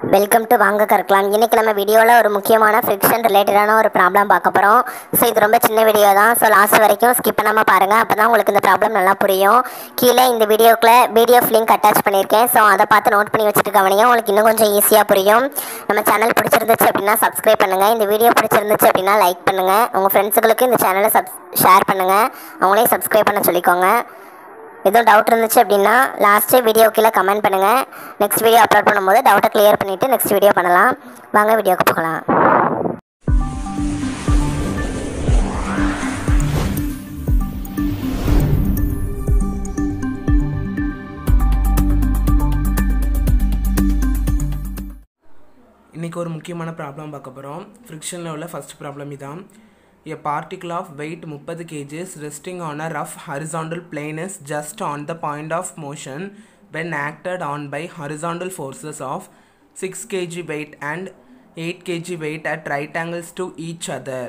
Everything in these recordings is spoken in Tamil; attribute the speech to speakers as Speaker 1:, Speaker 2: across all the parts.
Speaker 1: வெல்கம் டு வாங்க கற்கலாம் இன்றைக்கி நம்ம வீடியோவில் ஒரு முக்கியமான ஃப்ரிக்ஷன் ரிலேட்டடான ஒரு ப்ராப்ளம் பார்க்க போகிறோம் ஸோ இது ரொம்ப சின்ன வீடியோ தான் ஸோ லாஸ்ட் வரைக்கும் ஸ்கிப் பண்ணாமல் பாருங்கள் அப்போ தான் உங்களுக்கு இந்த ப்ராப்ளம் நல்லா புரியும் கீழே இந்த வீடியோக்குள்ள பிடிஎஃப் லிங்க் அட்டாச் பண்ணியிருக்கேன் ஸோ அதை பார்த்து நோட் பண்ணி வச்சுட்டு கவனிங்க உங்களுக்கு இன்னும் கொஞ்சம் ஈஸியாக புரியும் நம்ம சேனல் பிடிச்சிருந்துச்சு அப்படின்னா சப்ஸ்கிரைப் பண்ணுங்கள் இந்த வீடியோ பிடிச்சிருந்துச்சு அப்படின்னா லைக் பண்ணுங்கள் உங்கள் ஃப்ரெண்ட்ஸுகளுக்கு இந்த சேனலை சப் ஷேர் பண்ணுங்கள் அவங்களையும் சப்ஸ்கிரைப் பண்ண சொல்லிக்கோங்க எதுவும் டவுட் இருந்துச்சு அப்படின்னா லாஸ்ட்டு வீடியோ கீழே கமெண்ட் பண்ணுங்கள் நெக்ஸ்ட் வீடியோ அப்லோட் பண்ணும்போது டவுட்டை கிளியர் பண்ணிவிட்டு நெக்ஸ்ட் வீடியோ பண்ணலாம் வாங்க வீடியோக்கு போகலாம்
Speaker 2: இன்றைக்கி ஒரு முக்கியமான ப்ராப்ளம் பார்க்க போகிறோம் ஃப்ரிக்ஷனில் உள்ள ஃபர்ஸ்ட் ப்ராப்ளம் இதான் எ பார்ட்டிகிள் ஆஃப் வெயிட் முப்பது kgs resting on a rough horizontal plane is just on the point of motion when acted on by horizontal forces of 6 kg weight and 8 kg weight at right angles to each other.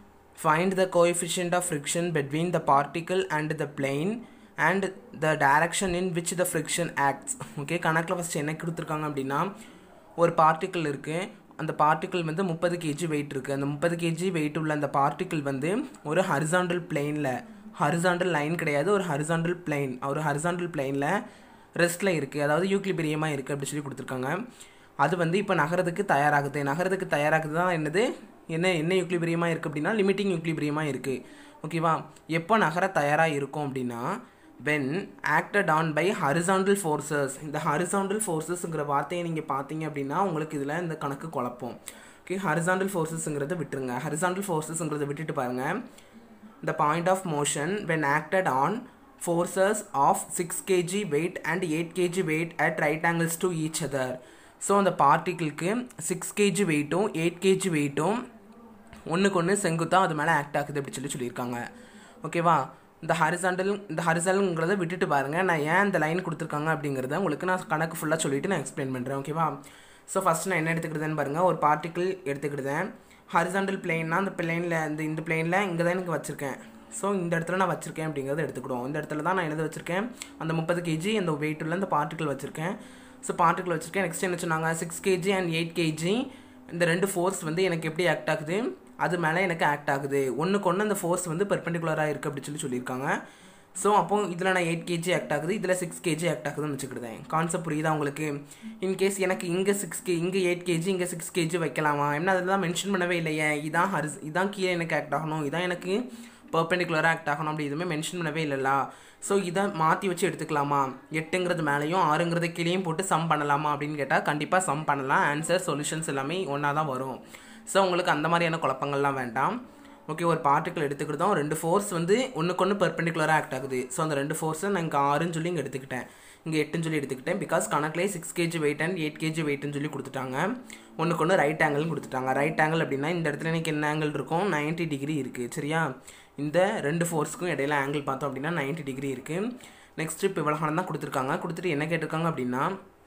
Speaker 2: Find the coefficient of friction between the particle and the plane and the direction in which the friction acts. Okay கணக்கில் ஃபஸ்ட் என்ன கொடுத்துருக்காங்க அப்படின்னா ஒரு பார்ட்டிக்கிள் இருக்குது அந்த பார்ட்டிக்கிள் வந்து முப்பது கேஜி வெயிட் இருக்குது அந்த முப்பது கேஜி வெயிட் உள்ள அந்த பார்ட்டிக்கிள் வந்து ஒரு ஹரிசாண்டல் பிளெயினில் ஹரிசாண்டல் லைன் கிடையாது ஒரு ஹரிசாண்டல் பிளெயின் ஒரு ஹரிசாண்டல் பிளெயினில் ரெஸ்ட்டில் இருக்குது அதாவது யூக்லிபிரியமாக இருக்குது அப்படி சொல்லி கொடுத்துருக்காங்க அது வந்து இப்போ நகரத்துக்கு தயாராகுது நகரத்துக்கு தயாராகுது தான் என்னது என்ன என்ன யூக்லிபிரியமாக இருக்குது அப்படின்னா லிமிட்டிங் யூக்லிபிரியமாக இருக்குது ஓகேவா எப்போ நகர தயாராக இருக்கும் அப்படின்னா when acted on by horizontal forces இந்த ஹரிசாண்டல் ஃபோர்ஸஸ்ங்கிற வார்த்தையை நீங்கள் பார்த்தீங்க அப்படின்னா உங்களுக்கு இதில் இந்த கணக்கு குழப்பம் ஓகே ஹரிசாண்டல் ஃபோர்ஸஸ்ங்கிறத விட்டுருங்க ஹரிசாண்டல் ஃபோர்ஸஸ்ங்கிறத விட்டுட்டு பாருங்கள் the point of motion when acted on forces of 6 kg weight and 8 kg weight at right angles to each other so அந்த பார்ட்டிக்கிளுக்கு சிக்ஸ் கேஜி வெயிட்டும் எயிட் கேஜி வெயிட்டும் ஒன்றுக்கு ஒன்று செங்குத்தாக அது மேலே ஆக்ட் ஆகுது அப்படி சொல்லி சொல்லியிருக்காங்க ஓகேவா இந்த ஹரிசாண்டல் இந்த ஹரிசாண்டல்ங்கிறத விட்டுட்டு பாருங்கள் நான் ஏன் இந்த லைன் கொடுத்துருக்காங்க அப்படிங்கிறத உங்களுக்கு நான் கணக்கு ஃபுல்லாக சொல்லிவிட்டு நான் எக்ஸ்பிளைன் பண்ணுறேன் ஓகேவா ஸோ ஃபஸ்ட் நான் என்ன எடுத்துக்கிட்டதுன்னு பாருங்கள் ஒரு பார்ட்டிக்கிள் எடுத்துக்கிட்டேன் ஹரிசாண்டல் பிளேன்னா அந்த பிளேனில் இந்த இந்த பிளேனில் இங்கே தான் எனக்கு வச்சுருக்கேன் ஸோ இந்த இடத்துல நான் வச்சுருக்கேன் அப்படிங்கிறத எடுத்துக்கிடுவோம் இந்த இடத்துல தான் நான் என்னது வச்சுருக்கேன் அந்த முப்பது கேஜி அந்த வெயிட் உள்ள இந்த பார்ட்டிக்கிள் வச்சுருக்கேன் ஸோ பார்ட்டிக்கிள் வச்சுருக்கேன் நெக்ஸ்ட் என்ன சொன்னாங்க six kg and eight kg இந்த ரெண்டு ஃபோர்ஸ் வந்து எனக்கு எப்படி ஆக்ட் ஆகுது அது மேலே எனக்கு ஆக்ட் ஆகுது ஒன்றுக்கு ஒன்று அந்த ஃபோர்ஸ் வந்து பெர்பெண்டிகுலராக இருக்குது அப்படி சொல்லி சொல்லியிருக்காங்க ஸோ அப்போ இதில் நான் எயிட் கேஜி ஆக்ட் ஆகுது இதில் சிக்ஸ் கேஜி ஆக்ட் ஆகுதுன்னு வச்சுக்கிட்டேன் கான்செப்ட் புரியுதா உங்களுக்கு இன்கேஸ் எனக்கு இங்கே சிக்ஸ் கே இங்கே எயிட் கேஜி இங்கே சிக்ஸ் கேஜி வைக்கலாமா என்ன அதெல்லாம் மென்ஷன் பண்ணவே இல்லையே இதான் ஹரிஸ் இதான் கீழே எனக்கு ஆக்ட் ஆகணும் இதான் எனக்கு பர்பெண்டிகுலராக ஆக்ட் ஆகணும் அப்படி எதுவுமே மென்ஷன் பண்ணவே இல்லைல்ல ஸோ இதை மாற்றி வச்சு எடுத்துக்கலாமா எட்டுங்கிறது மேலேயும் ஆறுங்கிறது கீழேயும் போட்டு சம் பண்ணலாமா அப்படின்னு கேட்டால் கண்டிப்பாக சம் பண்ணலாம் ஆன்சர் சொல்யூஷன்ஸ் எல்லாமே ஒன்றா தான் வரும் ஸோ உங்களுக்கு அந்த மாதிரியான குழப்பங்கள்லாம் வேண்டாம் ஓகே ஒரு பார்ட்டிக்கல் எடுத்துக்கிட்டோம் ரெண்டு ஃபோர்ஸ் வந்து ஒன்றுக்கு ஒன்று பெர்பெண்டிகுலராக ஆக்ட் ஆகுது ஸோ அந்த ரெண்டு ஃபோர்ஸை நான் இங்கே ஆறுன்னு சொல்லி இங்கே எடுத்துக்கிட்டேன் இங்கே எட்டுன்னு சொல்லி எடுத்துக்கிட்டேன் பிகாஸ் கணக்கிலே six kg weight and eight kg வெயிட்னு சொல்லி கொடுத்துட்டாங்க ஒன்றுக்கு ஒன்று ரைட் ஆங்கிள்னு கொடுத்துட்டாங்க ரைட் ஆங்கிள் அப்படின்னா இந்த இடத்துல எனக்கு என்ன ஆங்கிள் இருக்கும் 90 டிகிரி இருக்குது சரியா இந்த ரெண்டு ஃபோர்ஸ்க்கும் இடையில ஆங்கிள் பார்த்தோம் அப்படின்னா 90 டிகிரி இருக்குது நெக்ஸ்ட் இப்போ இவ்வளோ தான் கொடுத்துருக்காங்க கொடுத்துட்டு என்ன கேட்டிருக்காங்க அப்படின்னா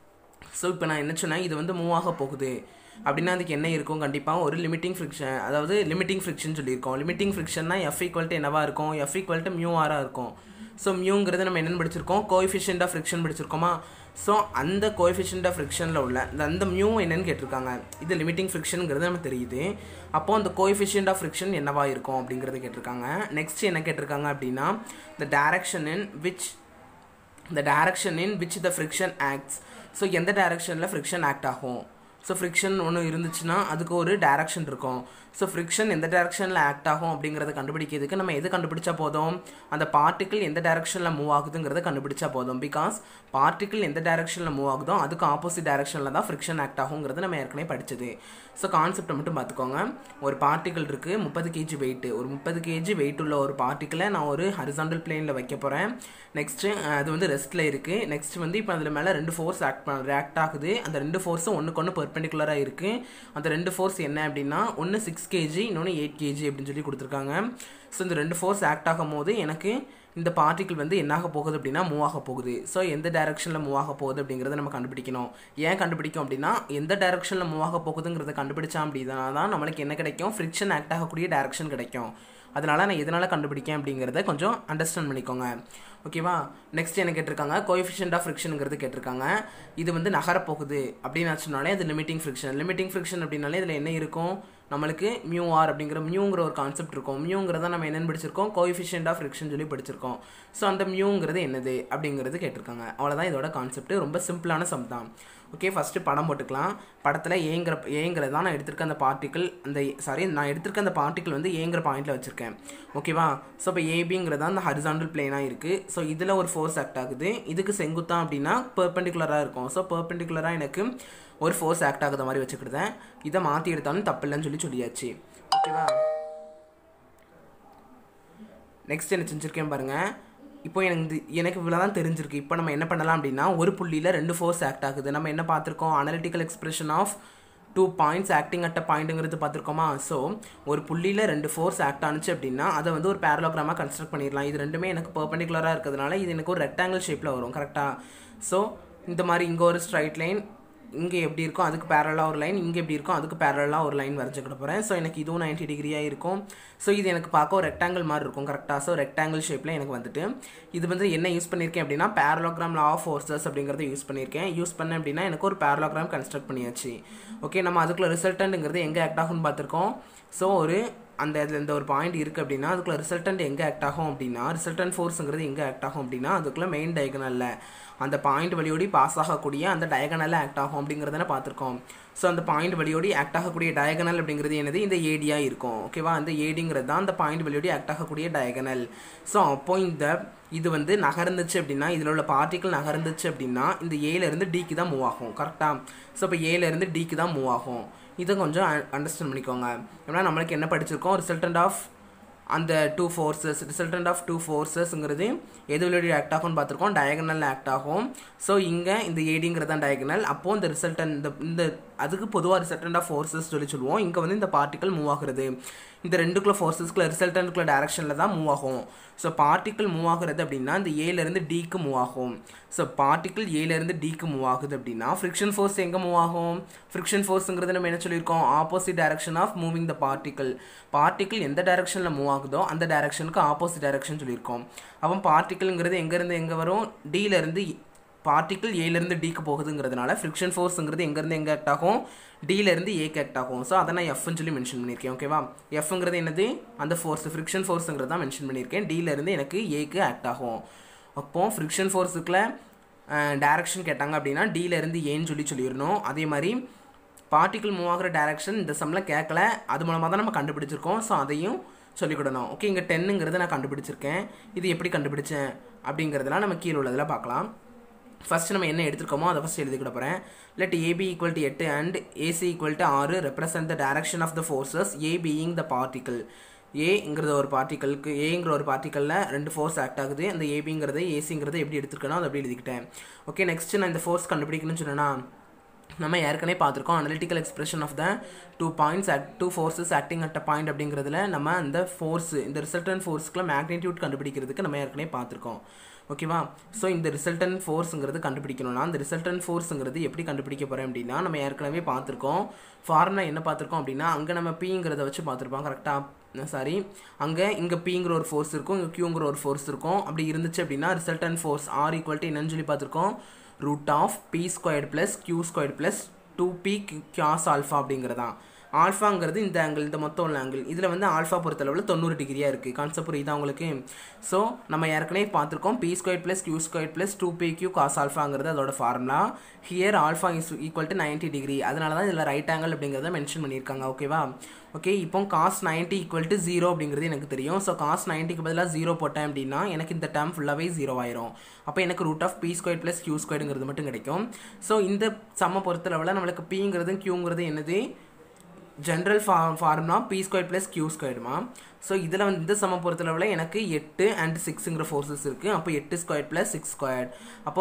Speaker 2: ஸோ இப்போ நான் என்ன சொன்னேன் இது வந்து மூவ் ஆக போகுது அப்படின்னா அதுக்கு என்ன இருக்கும் கண்டிப்பாக ஒரு லிமிட்டிங் ஃப்ரிக்ஷன் அதாவது லிமிட்டிங் ஃப்ரிக்ஷன் சொல்லியிருக்கோம் லிமிட்டிங் ஃப்ரிக்ஷன்னா எஃப் ஈக்குவல்ட்டு என்னவா இருக்கும் எஃப் ஈக்குவல்ட்டு மியூ ஆராக இருக்கும் ஸோ மியூங்கிறது நம்ம என்னென்னு படிச்சிருக்கோம் கோஎஃபிஷியன்ட் ஆஃப் ஃப்ரிக்ஷன் படிச்சிருக்கோமா ஸோ அந்த கோஎஃபிஷியன்ட் ஆஃப் ஃப்ரிக்ஷனில் உள்ள இந்த அந்த மியூ என்னன்னு கேட்டிருக்காங்க இது லிமிட்டிங் ஃப்ரிக்ஷனுங்கிறது நமக்கு தெரியுது அப்போது அந்த கோஎஃபிஷியன்ட் ஆஃப் ஃப்ரிக்ஷன் என்னவா இருக்கும் அப்படிங்கிறத கேட்டிருக்காங்க நெக்ஸ்ட் என்ன கேட்டிருக்காங்க அப்படின்னா the direction in which the direction in which the friction acts so எந்த டைரக்ஷனில் ஃப்ரிக்ஷன் ஆக்ட் ஆகும் ஸோ ஃப்ரிக்ஷன் ஒன்று இருந்துச்சுன்னா அதுக்கு ஒரு டைரக்ஷன் இருக்கும் ஸோ ஃப்ரிக்ஷன் எந்த டைரக்ஷனில் ஆக்ட் ஆகும் அப்படிங்கிறத கண்டுபிடிக்கிறதுக்கு நம்ம எது கண்டுபிடிச்சா போதும் அந்த பார்ட்டிக்கிள் எந்த டைரக்ஷனில் மூவ் ஆகுதுங்கிறத கண்டுபிடிச்சா போதும் பிகாஸ் பார்ட்டிக்கிள் எந்த டைரக்ஷனில் மூவ் ஆகுதோ அதுக்கு ஆப்போசிட் டைரக்ஷனில் தான் ஃப்ரிக்ஷன் ஆக்ட் ஆகுங்கிறது நம்ம ஏற்கனவே படிச்சது ஸோ கான்செப்டை மட்டும் பார்த்துக்கோங்க ஒரு பார்ட்டிக்கிள் இருக்குது முப்பது கேஜி வெயிட் ஒரு முப்பது கேஜி வெயிட் உள்ள ஒரு பார்ட்டிக்கிளை நான் ஒரு ஹரிசாண்டல் பிளேனில் வைக்க போகிறேன் நெக்ஸ்ட்டு அது வந்து ரெஸ்ட்டில் இருக்குது நெக்ஸ்ட் வந்து இப்போ அதில் மேலே ரெண்டு ஃபோர்ஸ் ஆக்ட் பண்ண ஆக்ட் ஆகுது அந்த ரெண்டு ஃபோர்ஸும் ஒன்றுக்கு ஒன்று பெர்பெண்டிகுலராக இருக்குது அந்த ரெண்டு ஃபோர்ஸ் என்ன அப்படின்னா ஒன்று சிக்ஸ் கேஜி இன்னொன்று எயிட் கேஜி அப்படின்னு சொல்லி கொடுத்துருக்காங்க ஸோ இந்த ரெண்டு ஃபோர்ஸ் ஆக்ட் ஆகும் போது எனக்கு இந்த பார்ட்டிக்கிள் வந்து என்னாக போகுது அப்படின்னா மூவ் ஆக போகுது ஸோ எந்த டைரக்ஷனில் மூவ் ஆக போகுது அப்படிங்கிறத நம்ம கண்டுபிடிக்கணும் ஏன் கண்டுபிடிக்கும் அப்படின்னா எந்த டைரக்ஷனில் மூவ் ஆக போகுதுங்கிறத கண்டுபிடிச்சா அப்படின்னா தான் நம்மளுக்கு என்ன கிடைக்கும் ஃப்ரிக்ஷன் ஆக்ட் ஆகக்கூடிய டைரக்ஷன் கிடைக்கும் அதனால் நான் எதனால் கண்டுபிடிக்கேன் அப்படிங்கிறத கொஞ்சம் அண்டர்ஸ்டாண்ட் பண்ணிக்கோங்க ஓகேவா நெக்ஸ்ட் என்ன கேட்டிருக்காங்க கோஎஃபிஷியன்ட் ஆஃப் ஃப்ரிக்ஷனுங்கிறது கேட்டிருக்காங்க இது வந்து நகரப்போகுது அப்படின்னு சொன்னாலே அது லிமிட்டிங் ஃப்ரிக்ஷன் லிமிட்டிங் ஃப்ரிக்ஷன் அப்படின்னாலே இதில் என்ன இருக்கும் நம்மளுக்கு மியூ ஆர் அப்படிங்கிற மியூங்கிற ஒரு கான்செப்ட் இருக்கும் மியூங்கிறத நம்ம என்னென்னு படிச்சிருக்கோம் கோஎஃபிஷியன்ட் ஆஃப் ஃப்ரிக்ஷன் சொல்லி படிச்சிருக்கோம் ஸோ அந்த மியூங்கிறது என்னது அப்படிங்கிறது கேட்டிருக்காங்க அவ்வளோதான் இதோட கான்செப்ட் ரொம்ப சிம்பிளான சம் தான் ஓகே ஃபஸ்ட்டு படம் போட்டுக்கலாம் படத்தில் ஏங்கிற ஏங்கிறது தான் நான் எடுத்திருக்க அந்த பார்ட்டிக்கல் அந்த சாரி நான் எடுத்திருக்க அந்த பார்ட்டிக்கல் வந்து ஏங்கிற பாயிண்டில் வச்சுருக்கேன் ஓகேவா ஸோ இப்போ ஏபிங்கிறது அந்த ஹரிசாண்டல் பிளேனாக இருக்குது ஸோ இதில் ஒரு ஃபோர்ஸ் ஆக்ட் ஆகுது இதுக்கு செங்குத்தான் அப்படின்னா பெர்பெண்டிகுலராக இருக்கும் ஸோ பெர்பெண்டிகுலராக எனக்கு ஒரு ஃபோர்ஸ் ஆக்ட் ஆகுத மாதிரி வச்சுக்கிட்டேன் இதை மாற்றி எடுத்தாலும் தப்பு இல்லைன்னு சொல்லி சொல்லியாச்சு ஓகேவா நெக்ஸ்ட் என்ன செஞ்சுருக்கேன் பாருங்கள் இப்போ எனக்கு இது எனக்கு இவ்வளோ தான் தெரிஞ்சிருக்கு இப்போ நம்ம என்ன பண்ணலாம் அப்படின்னா ஒரு புள்ளியில் ரெண்டு ஃபோர்ஸ் ஆக்ட் ஆகுது நம்ம என்ன பார்த்துருக்கோம் analytical expression of two points acting at a பாயிண்ட்டுங்கிறது பார்த்துருக்கோமா ஸோ ஒரு புள்ளியில் ரெண்டு ஃபோர்ஸ் ஆக்ட் ஆனிச்சு அப்படின்னா அதை வந்து ஒரு பேரலோகிராமாக கன்ஸ்ட்ரக்ட் பண்ணிடலாம் இது ரெண்டுமே எனக்கு பர்பண்டிகுலராக இருக்கிறதுனால இது எனக்கு ஒரு ரெக்டாங்கிள் ஷேப்பில் வரும் கரெக்டாக ஸோ இந்த மாதிரி இங்கே ஒரு ஸ்ட்ரைட் லைன் இங்கே எப்படி இருக்கும் அதுக்கு பேரலாக ஒரு லைன் இங்கே எப்படி இருக்கும் அதுக்கு பேரலாக ஒரு லைன் வரைஞ்சிக்கிட போகிறேன் ஸோ எனக்கு இதுவும் நைன்ட்டி டிகிரியாக இருக்கும் ஸோ இது எனக்கு பார்க்க ஒரு ரெக்டாங்கிள் மாதிரி இருக்கும் கரெக்டாக ஸோ ரெக்டாங்கிள் ஷேப்பில் எனக்கு வந்துட்டு இது வந்து என்ன யூஸ் பண்ணியிருக்கேன் அப்படின்னா பேரலோகிராம் லா ஆஃப் ஃபோர்ஸஸ் அப்படிங்கிறத யூஸ் பண்ணியிருக்கேன் யூஸ் பண்ணேன் அப்படின்னா எனக்கு ஒரு பேரலோகிராம் கன்ஸ்ட்ரக்ட் பண்ணியாச்சு ஓகே நம்ம அதுக்குள்ள ரிசல்டன்ட்டுங்கிறது எங்கே ஆக்ட் ஆகும்னு பார்த்துருக்கோம் ஸோ ஒரு அந்த இதில் இந்த ஒரு பாயிண்ட் இருக்குது அப்படின்னா அதுக்குள்ள ரிசல்டன்ட் எங்கே ஆக்ட் ஆகும் அப்படின்னா ரிசல்டன்ட் ஃபோர்ஸுங்கிறது எங்கே ஆக்ட் ஆகும் அப்படின்னா அதுக்குள்ள மெயின் டயகனலில் அந்த பாயிண்ட் வழியோடி பாஸ் ஆகக்கூடிய அந்த டயகனலில் ஆக்ட் ஆகும் அப்படிங்கிறத பார்த்துருக்கோம் ஸோ அந்த பாயிண்ட் வழியோடி ஆக்ட் ஆகக்கூடிய டயகனல் அப்படிங்கிறது என்னது இந்த ஏடியாக இருக்கும் ஓகேவா அந்த ஏடிங்கிறது தான் அந்த பாயிண்ட் வழியோடி ஆக்ட் ஆகக்கூடிய டயகனல் ஸோ அப்போ இந்த இது வந்து நகர்ந்துச்சு அப்படின்னா இதில் உள்ள பார்ட்டிக்கல் நகர்ந்துச்சு அப்படின்னா இந்த ஏலேருந்து டிக்கு தான் மூவ் ஆகும் கரெக்டாக ஸோ இப்போ ஏலேருந்து டிக்கு தான் மூவ் ஆகும் இதை கொஞ்சம் அண்டர்ஸ்டாண்ட் பண்ணிக்கோங்க ஏன்னா நம்மளுக்கு என்ன படிச்சிருக்கோம் ரிசல்டன்ட் ஆஃப் அந்த two forces resultant of two ஃபோர்ஸஸ்ங்கிறது எது வழியோடி ஆக்ட் ஆகும்னு பார்த்துருக்கோம் டயகனல் ஆக்ட் ஆகும் ஸோ இங்கே இந்த ஏடிங்கிறது தான் டயகனல் அப்போது இந்த ரிசல்டன் இந்த இந்த அதுக்கு பொதுவாக ரிசல்டன்ட் ஆஃப் ஃபோர்ஸஸ் சொல்லி சொல்லுவோம் இங்கே வந்து இந்த பார்ட்டிக்கல் மூவ் ஆகுறது இந்த ரெண்டுக்குள்ள ஃபோர்ஸஸ்க்குள்ள ரிசல்டன்ட்குள்ள டேரக்ஷனில் தான் மூவ் ஆகும் ஸோ பார்ட்டிக்கல் மூவ் ஆகுறது அப்படின்னா இந்த ஏலேருந்து டிக்கு மூவ் ஆகும் ஸோ பார்ட்டிக்கல் ஏலேருந்து டிக்கு மூவ் ஆகுது அப்படின்னா ஃப்ரிக்ஷன் ஃபோர்ஸ் எங்கே மூவ் ஆகும் ஃப்ரிக்ஷன் ஃபோர்ஸுங்கிறது நம்ம என்ன சொல்லியிருக்கோம் opposite direction of moving the particle particle எந்த டைரக்ஷனில் மூவ் ஆகுதோ அந்த டைரக்ஷனுக்கு ஆப்போசிட் டைரக்ஷன் சொல்லியிருக்கோம் அப்போ பார்ட்டிக்கல்ங்கிறது எங்கேருந்து எங்கே வரும் டியிலேருந்து பார்ட்டிக்கிள் ஏலேருந்து டிக்கு போகுதுங்கிறதுனால ஃப்ரிக்ஷன் ஃபோர்ஸுங்கிறது எங்கேருந்து எங்கே ஆக்ட் ஆகும் டியிலேருந்து ஏக்கு ஆக்ட் ஆகும் ஸோ அதை நான் எஃப்னு சொல்லி மென்ஷன் பண்ணியிருக்கேன் ஓகேவா எஃப்ங்கிறது என்னது அந்த ஃபோர்ஸ் ஃப்ரிக்ஷன் ஃபோர்ஸுங்கிறது தான் மென்ஷன் பண்ணியிருக்கேன் டியிலேருந்து எனக்கு ஏக்கு ஆக்ட் ஆகும் அப்போது ஃப்ரிக்ஷன் ஃபோர்ஸுக்குள்ள டேரக்ஷன் கேட்டாங்க அப்படின்னா டியிலேருந்து ஏன்னு சொல்லி சொல்லிடணும் அதே மாதிரி பார்ட்டிக்கிள் மூவ் ஆகிற டேரக்ஷன் இந்த சம்மில் கேட்கல அது மூலமாக தான் நம்ம கண்டுபிடிச்சிருக்கோம் ஸோ அதையும் சொல்லிக்கிடணும் ஓகே இங்கே டென்னுங்கிறத நான் கண்டுபிடிச்சிருக்கேன் இது எப்படி கண்டுபிடிச்சேன் அப்படிங்கிறதெல்லாம் நம்ம கீழே உள்ளதில் பார்க்கலாம் ஃபஸ்ட்டு நம்ம என்ன எடுத்துருக்கோமோ அதை ஃபஸ்ட் எழுதிக்கிட போகிறேன் லெட் ஏபி ஈக்குவல் டு எட்டு அண்ட் ஏசி ஈக்குவல் டு ஆறு represent the direction of the forces A being the particle ஏங்கிறது ஒரு பார்ட்டிக்கலுக்கு ஏங்கிற ஒரு பார்ட்டிக்கலில் ரெண்டு ஃபோர்ஸ் ஆக்ட் ஆகுது அந்த ஏபிங்கிறது ஏசிங்கிறது எப்படி எடுத்துருக்கணும் அதை அப்படி எழுதிக்கிட்டேன் ஓகே நெக்ஸ்ட் நான் இந்த ஃபோர்ஸ் கண்டுபிடிக்கணும்னு சொன்னேன்னா நம்ம ஏற்கனவே பார்த்துருக்கோம் analytical expression of the two points at two forces acting at a point அப்படிங்கிறதுல நம்ம அந்த ஃபோர்ஸ் இந்த ரிசல்டன் ஃபோர்ஸ்க்குள்ள மேக்னிடியூட் கண்டுபிடிக்கிறதுக்கு நம்ம ஏற்கனவே பார்த்துருக்கோம் ஓகேவா ஸோ இந்த ரிசல்டன் ஃபோர்ஸுங்கிறது கண்டுபிடிக்கணும்னா அந்த ரிசல்டன் ஃபோர்ஸுங்கிறது எப்படி கண்டுபிடிக்க போகிறேன் அப்படின்னா நம்ம ஏற்கனவே பார்த்துருக்கோம் ஃபார்முலா என்ன பார்த்துருக்கோம் அப்படின்னா அங்கே நம்ம பிங்கிறத வச்சு பார்த்துருப்போம் கரெக்டாக சாரி அங்கே இங்கே பிங்கிற ஒரு ஃபோர்ஸ் இருக்கும் இங்கே கியூங்கிற ஒரு ஃபோர்ஸ் இருக்கும் அப்படி இருந்துச்சு அப்படின்னா resultant force R equal to என்னன்னு சொல்லி பார்த்துருக்கோம் root of P squared plus Q squared plus two P cos alpha அப்படிங்கிறதான் ஆல்ஃபாங்கிறது இந்த ஆங்கிள் இந்த மொத்தம் உள்ள ஆங்கிள் இதில் வந்து ஆல்ஃபா பொறுத்தளவில் தொண்ணூறு டிகிரியாக இருக்குது கான்செப்ட் புரியுதா உங்களுக்கு ஸோ நம்ம ஏற்கனவே பார்த்துருக்கோம் P square plus Q square plus two P Q cos ஆல்ஃபாங்கிறது அதோட formula here alpha is equal to ninety degree அதனால தான் இதில் ரைட் ஆங்கிள் அப்படிங்கிறத மென்ஷன் பண்ணியிருக்காங்க ஓகேவா ஓகே இப்போ cos ninety equal to zero அப்படிங்கிறது எனக்கு தெரியும் ஸோ காஸ் நைன்ட்டிக்கு பதிலாக ஜீரோ போட்டேன் அப்படின்னா எனக்கு இந்த டேர்ம் ஃபுல்லாகவே ஜீரோ ஆயிரும் அப்போ எனக்கு root of P square plus Q ஸ்கொயருங்கிறது மட்டும் கிடைக்கும் ஸோ இந்த சம்ம பொறுத்தளவில் நம்மளுக்கு பிங்கிறது கியூங்கிறது என்னது ஜென்ரல் ஃபா ஃபார்ம்னா பி ஸ்கொயர் ப்ளஸ் கியூ ஸ்கொயர்மா ஸோ இதில் வந்து இந்த சம பொறுத்தளவில் எனக்கு எட்டு அண்ட் சிக்ஸுங்கிற ஃபோர்ஸஸ் இருக்குது அப்போ எட்டு ஸ்கொயர் ப்ளஸ் சிக்ஸ் ஸ்கொயர் அப்போ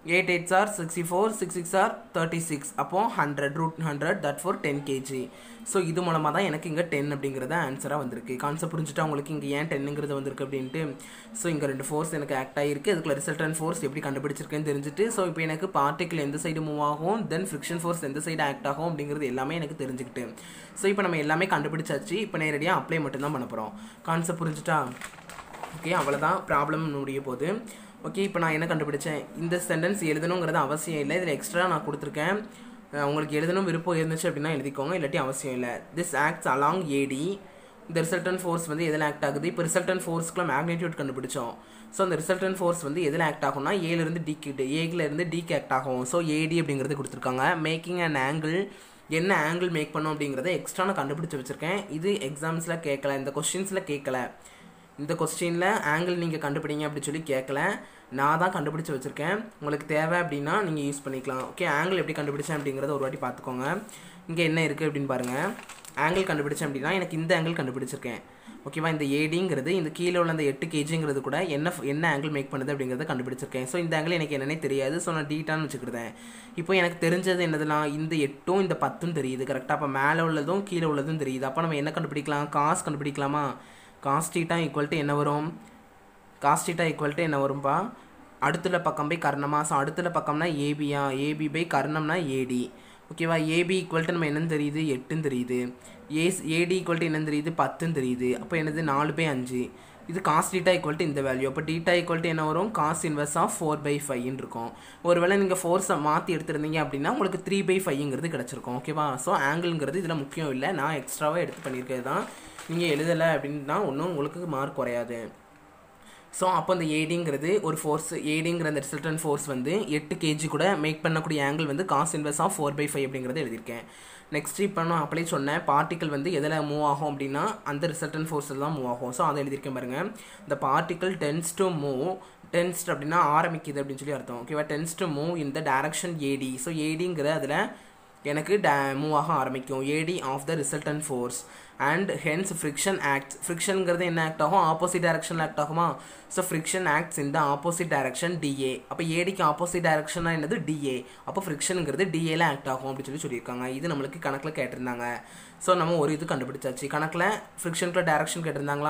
Speaker 2: eight eights are sixty four six six are thirty six அப்போ hundred root hundred that four ten kg so இது மூலமாக தான் எனக்கு இங்கே டென் அப்படிங்கிறத ஆன்சராக வந்திருக்கு கான்செப்ட் புரிஞ்சுட்டா உங்களுக்கு இங்கே ஏன் டென்னுங்கிறது வந்திருக்கு அப்படின்ட்டு ஸோ இங்கே ரெண்டு ஃபோர்ஸ் எனக்கு ஆக்ட் ஆகிருக்கு அதுக்குள்ள ரிசல்டன் ஃபோர்ஸ் எப்படி கண்டுபிடிச்சிருக்கேன்னு தெரிஞ்சுட்டு ஸோ இப்போ எனக்கு பார்ட்டிக்கல் எந்த சைடு மூவ் ஆகும் தென் ஃப்ரிக்ஷன் ஃபோர்ஸ் எந்த சைடு ஆக்ட் ஆகும் அப்படிங்கிறது எல்லாமே எனக்கு தெரிஞ்சுக்கிட்டு ஸோ இப்போ நம்ம எல்லாமே கண்டுபிடிச்சாச்சு இப்போ நேரடியாக அப்ளை மட்டும்தான் பண்ண போகிறோம் கான்செப்ட் புரிஞ்சுட்டா ஓகே அவ்வளோதான் ப்ராப்ளம் முடிய போகுது ஓகே இப்போ நான் என்ன கண்டுபிடிச்சேன் இந்த சென்டென்ஸ் எழுதணுங்கிறது அவசியம் இல்லை இதில் எக்ஸ்ட்ரா நான் கொடுத்துருக்கேன் அஹ் உங்களுக்கு எழுதணும் விருப்பம் இருந்துச்சு அப்படின்னா எழுதிக்கோங்க இல்லாட்டி அவசியம் இல்லை திஸ் ஆக்ட்ஸ் அலாங் ஏடி இந்த ரிசல்டன் ஃபோர்ஸ் வந்து எதில் ஆக்ட் ஆகுது இப்போ ரிசல்டன் ஃபோர்ஸ்க்குலாம் மேக்னெட்யூட் கண்டுபிடிச்சோம் ஸோ அந்த ரிசல்டன் ஃபோர்ஸ் வந்து எதில் ஆக்ட் ஆகும்னா ஏலேருந்து டிக்கு ஏலேருந்து டிக்கு ஆக்ட் ஆகும் ஸோ ஏடி அப்படிங்கிறது கொடுத்துருக்காங்க மேக்கிங் அண்ட் ஆங்கிள் என்ன ஆங்கிள் மேக் பண்ணும் அப்படிங்கிறத எக்ஸ்ட்ரா நான் கண்டுபிடிச்சு வச்சுருக்கேன் இது எக்ஸாம்ஸில் கேட்கல இந்த கொஸ்டின்ஸில் கேட்கல இந்த கொஸ்டினில் ஆங்கிள் நீங்கள் கண்டுபிடிங்க அப்படி சொல்லி கேட்கல நான் தான் கண்டுபிடிச்சு வச்சுருக்கேன் உங்களுக்கு தேவை அப்படின்னா நீங்கள் யூஸ் பண்ணிக்கலாம் ஓகே ஆங்கிள் எப்படி கண்டுபிடிச்சேன் அப்படிங்கிறத ஒரு வாட்டி பார்த்துக்கோங்க இங்கே என்ன இருக்குது அப்படின்னு பாருங்கள் ஆங்கிள் கண்டுபிடிச்சேன் அப்படின்னா எனக்கு இந்த ஆங்கிள் கண்டுபிடிச்சிருக்கேன் ஓகேவா இந்த ஏடிங்கிறது இந்த கீழே உள்ள அந்த எட்டு கேஜிங்கிறது கூட என்ன என்ன ஆங்கிள் மேக் பண்ணுது அப்படிங்கிறத கண்டுபிடிச்சிருக்கேன் ஸோ இந்த ஆங்கிள் எனக்கு என்னன்னே தெரியாது ஸோ நான் டீட்டான்னு வச்சுக்கிட்டேன் இப்போ எனக்கு தெரிஞ்சது என்னதுன்னா இந்த எட்டும் இந்த பத்தும் தெரியுது கரெக்டாக அப்போ மேலே உள்ளதும் கீழே உள்ளதும் தெரியுது அப்போ நம்ம என்ன கண்டுபிடிக்கலாம் காசு கண்டுபிடிக்கலாமா காஸ் டீட்டா ஈக்குவல் டு என்ன வரும் காஸ் டீட்டா ஈக்குவல் டு என்ன வரும்பா அடுத்துள்ள பக்கம் பை கர்ணமா ஸோ அடுத்துள்ள பக்கம்னா ஏபியா ஏபி பை கர்ணம்னா ஏடி ஓகேவா ஏபி ஈக்குவல் டு நம்ம என்னன்னு தெரியுது எட்டுன்னு தெரியுது ஏஸ் ஏடி ஈக்குவல் டு என்னன்னு தெரியுது பத்துன்னு தெரியுது அப்போ என்னது நாலு பை அஞ்சு இது காஸ் டீட்டா ஈக்குவல் டு இந்த வேல்யூ அப்போ டீட்டா ஈக்குவல் டு என்ன வரும் cos inverse of four by ஃபைவ்னு இருக்கும் ஒருவேளை நீங்கள் ஃபோர்ஸை மாற்றி எடுத்திருந்தீங்க அப்படின்னா உங்களுக்கு த்ரீ பை ஃபைவ்ங்கிறது கிடச்சிருக்கும் ஓகேவா ஸோ ஆங்கிள்ங்கிறது இதில் முக்கியம் இல்லை நான் எக்ஸ்ட்ராவாக எடுத்து பண்ணியிருக்கிறது தான் நீங்கள் எழுதலை அப்படின்னா ஒன்றும் உங்களுக்கு மார்க் குறையாது ஸோ அப்போ அந்த ஏடிங்கிறது ஒரு ஃபோர்ஸ் ஏடிங்கிற அந்த ரிசல்டன் ஃபோர்ஸ் வந்து எட்டு கேஜி கூட மேக் பண்ணக்கூடிய ஆங்கிள் வந்து cos inverse of four by five அப்படிங்கிறத எழுதியிருக்கேன் நெக்ஸ்ட் இப்போ நான் அப்படியே சொன்னேன் பார்ட்டிக்கல் வந்து எதில் மூவ் ஆகும் அப்படின்னா அந்த ரிசல்டன் ஃபோர்ஸில் தான் மூவ் ஆகும் ஸோ அதை எழுதியிருக்கேன் பாருங்கள் இந்த particle tends to move tensed அப்படின்னா ஆரம்பிக்குது அப்படின்னு சொல்லி அர்த்தம் ஓகேவா டென்ஸ் டு மூவ் இந்த டேரக்ஷன் ஏடி ஸோ ஏடிங்கிற அதில் எனக்கு டே மூவ் ஆக ஆரம்பிக்கும் AD of the resultant force and hence friction act ஃப்ரிக்ஷனுங்கிறது என்ன ஆக்ட் ஆகும் ஆப்போசிட் டைரக்ஷனில் ஆக்ட் ஆகுமா ஸோ ஃப்ரிக்ஷன் ஆக்ட்ஸ் இந்த ஆப்போசிட் டைரக்ஷன் டிஏ அப்போ ஏடிக்கு ஆப்போசிட் டைரக்ஷனா என்னது டிஏ அப்போ ஃப்ரிக்ஷனுங்கிறது டிஏல ஆக்ட் ஆகும் அப்படின்னு சொல்லி சொல்லியிருக்காங்க இது நம்மளுக்கு கணக்கில் கேட்டிருந்தாங்க ஸோ நம்ம ஒரு இது கண்டுபிடிச்சாச்சு கணக்கில் ஃப்ரிக்ஷனுக்குள்ள டைரக்ஷன் கேட்டிருந்தாங்களா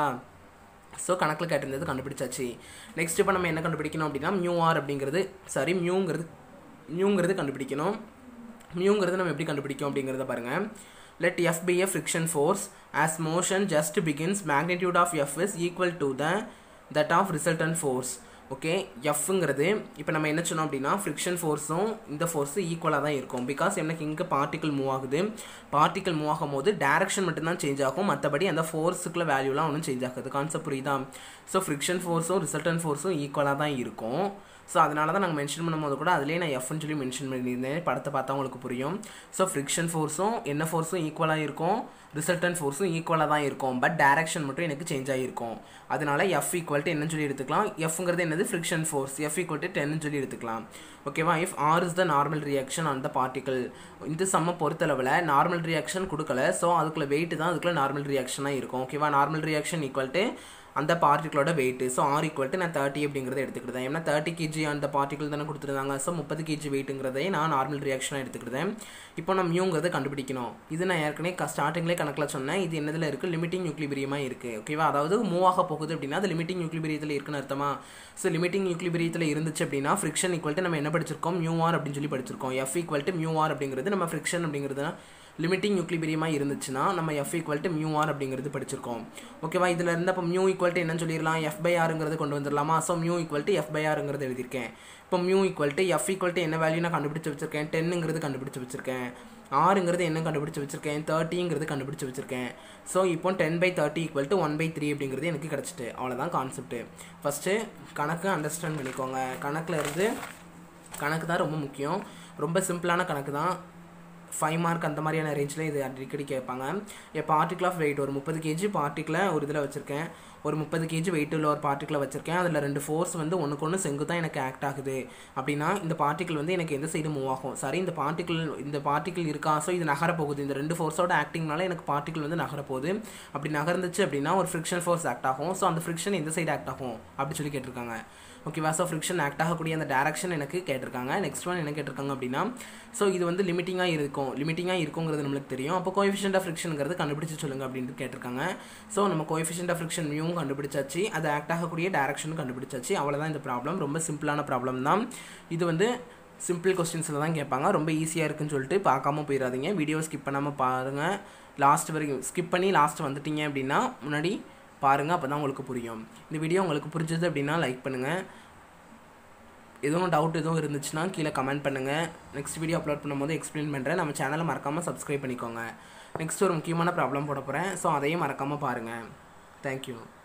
Speaker 2: ஸோ கணக்கில் கேட்டிருந்தது கண்டுபிடிச்சாச்சு நெக்ஸ்ட் இப்போ நம்ம என்ன கண்டுபிடிக்கணும் அப்படின்னா மியூ ஆர் அப்படிங்கிறது சாரி மியூங்கிறது மியூங்கிறது கண்டுபிடிக்கணும் மியூங்கிறது நம்ம எப்படி கண்டுபிடிக்கும் அப்படிங்கிறத பாருங்கள் let F be a friction force as motion just begins magnitude of F is equal to the that of resultant force okay எஃப்ங்கிறது இப்போ நம்ம என்ன சொன்னோம் அப்படின்னா ஃப்ரிக்ஷன் ஃபோர்ஸும் இந்த ஃபோர்ஸும் ஈக்குவலாக தான் இருக்கும் பிகாஸ் எனக்கு இங்கே பார்ட்டிக்கல் மூவ் ஆகுது பார்ட்டிக்கல் மூவ் ஆகும் போது டேரக்ஷன் மட்டும்தான் சேஞ்ச் ஆகும் மற்றபடி அந்த ஃபோர்ஸுக்குள்ள வேல்யூலாம் ஒன்றும் சேஞ்ச் ஆகுது கான்செப்ட் புரியுதா ஸோ ஃப்ரிக்ஷன் ஃபோர்ஸும் ரிசல்டன் ஃபோர்ஸும் ஈக்குவலாக தான் இருக்கும் ஸோ அதனால தான் நாங்கள் மென்ஷன் பண்ணும்போது கூட அதிலே நான் எஃப்னு சொல்லி மென்ஷன் பண்ணியிருந்தேன் படத்தை பார்த்தா உங்களுக்கு புரியும் ஸோ ஃப்ரிக்ஷன் ஃபோர்ஸும் என்ன ஃபோர்ஸும் ஈக்குவலாக இருக்கும் ரிசல்டன் ஃபோர்ஸும் ஈக்குவலாக தான் இருக்கும் பட் டேரக்ஷன் மட்டும் எனக்கு சேஞ்ச் ஆகிருக்கும் அதனால எஃப் ஈக்குவல் டு என்னன்னு சொல்லி எடுத்துக்கலாம் எஃப்ங்கிறது என்னது friction force F equal to டென்னு சொல்லி எடுத்துக்கலாம் ஓகேவா if R is the normal reaction on the particle இந்த சம்மை பொறுத்தளவில் நார்மல் ரியாக்ஷன் கொடுக்கல ஸோ அதுக்குள்ள வெயிட் தான் அதுக்குள்ள நார்மல் ரியாக்ஷனாக இருக்கும் ஓகேவா நார்மல் ரியாக்ஷன் ஈக்குவல் டு அந்த பார்ட்டிகளோட weight so R equal to நான் தேர்ட்டி அப்படிங்கிறத எடுத்துக்கிட்டேன் ஏன்னா தேர்ட்டி கேஜி அந்த பார்ட்டிகல் தானே கொடுத்துருந்தாங்க ஸோ முப்பது கேஜி வெயிட்டுங்கிறதே நான் நார்மல் ரியாக்ஷனாக எடுத்துக்கிட்டேன் இப்போ நம்ம மியூங்கிறத கண்டுபிடிக்கணும் இது நான் ஏற்கனவே ஸ்டார்டிங்லேயே கணக்கில் சொன்னேன் இது என்னதில் இருக்குது லிமிட்டிங் யூக்லிபிரியமாக இருக்குது ஓகேவா அதாவது மூவ் ஆக போகுது அப்படின்னா அது லிமிட்டிங் யூக்லிபிரியத்தில் இருக்குன்னு அர்த்தமா ஸோ லிமிட்டிங் யூக்லிபிரியத்தில் இருந்துச்சு அப்படின்னா ஃப்ரிக்ஷன் ஈக்குவல் டு நம்ம என்ன படிச்சிருக்கோம் மியூ ஆர் அப்படின்னு சொல்லி படிச்சிருக்கோம் F equal to mu R அப்படிங்கிறது நம்ம ஃப்ரிக்ஷன் அப்படிங்கிறது லிமிட்டிங் யூக்லிபிரியமாக இருந்துச்சுன்னா நம்ம F equal to mu R அப்படிங்கிறது படிச்சிருக்கோம் ஓகேவா இதில் இருந்து அப்போ மியூ ஈக்குவல் டு என்னன்னு சொல்லிடலாம் எஃப் பை ஆருங்கிறது கொண்டு வந்துடலாமா so mu equal to F by ஆருங்கிறது எழுதியிருக்கேன் இப்போ mu equal to F equal to என்ன வேல்யூ நான் கண்டுபிடிச்சு வச்சிருக்கேன் டென்னுங்கிறது கண்டுபிடிச்சு வச்சிருக்கேன் ஆறுங்கிறது என்ன கண்டுபிடிச்சு வச்சிருக்கேன் தேர்ட்டிங்கிறது கண்டுபிடிச்சு வச்சிருக்கேன் ஸோ இப்போ ten by thirty equal to one by three அப்படிங்கிறது எனக்கு கிடச்சிட்டு அவ்வளோதான் கான்செப்ட்டு ஃபஸ்ட்டு கணக்கு அண்டர்ஸ்டாண்ட் பண்ணிக்கோங்க கணக்கில் இருந்து கணக்கு தான் ரொம்ப முக்கியம் ரொம்ப சிம்பிளான கணக்கு தான் ஃபைவ் மார்க் அந்த மாதிரியான ரேஞ்சில் இது அடிக்கடி கேட்பாங்க என் பார்ட்டிக்கல் ஆஃப் வெயிட் ஒரு முப்பது கேஜி பார்ட்டிக்கில் ஒரு இதில் வச்சுருக்கேன் ஒரு முப்பது கேஜி வெயிட் உள்ள ஒரு பார்ட்டிக்கிளை வச்சிருக்கேன் அதில் ரெண்டு ஃபோர்ஸ் வந்து ஒன்றுக்கு ஒன்று செங்கு தான் எனக்கு ஆக்ட் ஆகுது அப்படின்னா இந்த பார்ட்டிக்கிள் வந்து எனக்கு எந்த சைடு மூவ் ஆகும் சரி இந்த பார்ட்டிக்கிள் இந்த பார்ட்டிக்கிள் இருக்கா ஸோ இது நகர போகுது இந்த ரெண்டு ஃபோர்ஸோட ஆக்டிங்னால எனக்கு பார்ட்டிக்கிள் வந்து நகர போகுது அப்படி நகர்ந்துச்சு அப்படின்னா ஒரு ஃப்ரிக்ஷன் ஃபோர்ஸ் ஆக்ட் ஆகும் ஸோ அந்த ஃப்ரிக்ஷன் எந்த சைடு ஆக்ட் ஆகும் அப்படி சொல்லி கேட்டிருக்காங்க ஓகேவா ஸோ ஃப்ரிக்ஷன் ஆக்ட் ஆகக்கூடிய அந்த டேரக்ஷன் எனக்கு கேட்டிருக்காங்க நெக்ஸ்ட் ஒன் என்ன கேட்டிருக்காங்க அப்படின்னா ஸோ இது வந்து லிமிட்டிங்காக இருக்கும் லிமிட்டிங்காக இருக்குங்கிறது நம்மளுக்கு தெரியும் அப்போ கோஎஃபிஷியன்ட் ஆஃப் ஃப்ரிக்ஷனுங்கிறது கண்டுபிடிச்சு சொல்லுங்க அப்படின்ட்டு கேட்டிருக்காங்க ஸோ நம்ம கோஎஃபிஷியன்ட் ஆஃப் ஃப்ரிக்ஷன் மியூவும் கண்டுபிடிச்சாச்சு அது ஆக்ட் ஆகக்கூடிய டேரக்ஷனும் கண்டுபிடிச்சாச்சு அவ்வளோதான் இந்த ப்ராப்ளம் ரொம்ப சிம்பிளான ப்ராப்ளம் தான் இது வந்து சிம்பிள் கொஸ்டின்ஸில் தான் கேட்பாங்க ரொம்ப ஈஸியாக இருக்குன்னு சொல்லிட்டு பார்க்காம போயிடாதீங்க வீடியோ ஸ்கிப் பண்ணாமல் பாருங்கள் லாஸ்ட் வரைக்கும் ஸ்கிப் பண்ணி லாஸ்ட் வந்துட்டீங்க அப்படின்னா முன்னாடி பாருங்கள் அப்போ தான் உங்களுக்கு புரியும் இந்த வீடியோ உங்களுக்கு புரிஞ்சது அப்படின்னா லைக் பண்ணுங்கள் எதுவும் டவுட் எதுவும் இருந்துச்சுன்னா கீழே கமெண்ட் பண்ணுங்கள் நெக்ஸ்ட் வீடியோ அப்லோட் பண்ணும்போது எக்ஸ்பிளைன் பண்ணுறேன் நம்ம சேனலை மறக்காமல் சப்ஸ்கிரைப் பண்ணிக்கோங்க நெக்ஸ்ட் ஒரு முக்கியமான ப்ராப்ளம் போட போகிறேன் ஸோ அதையும் மறக்காமல் பாருங்கள் தேங்க்யூ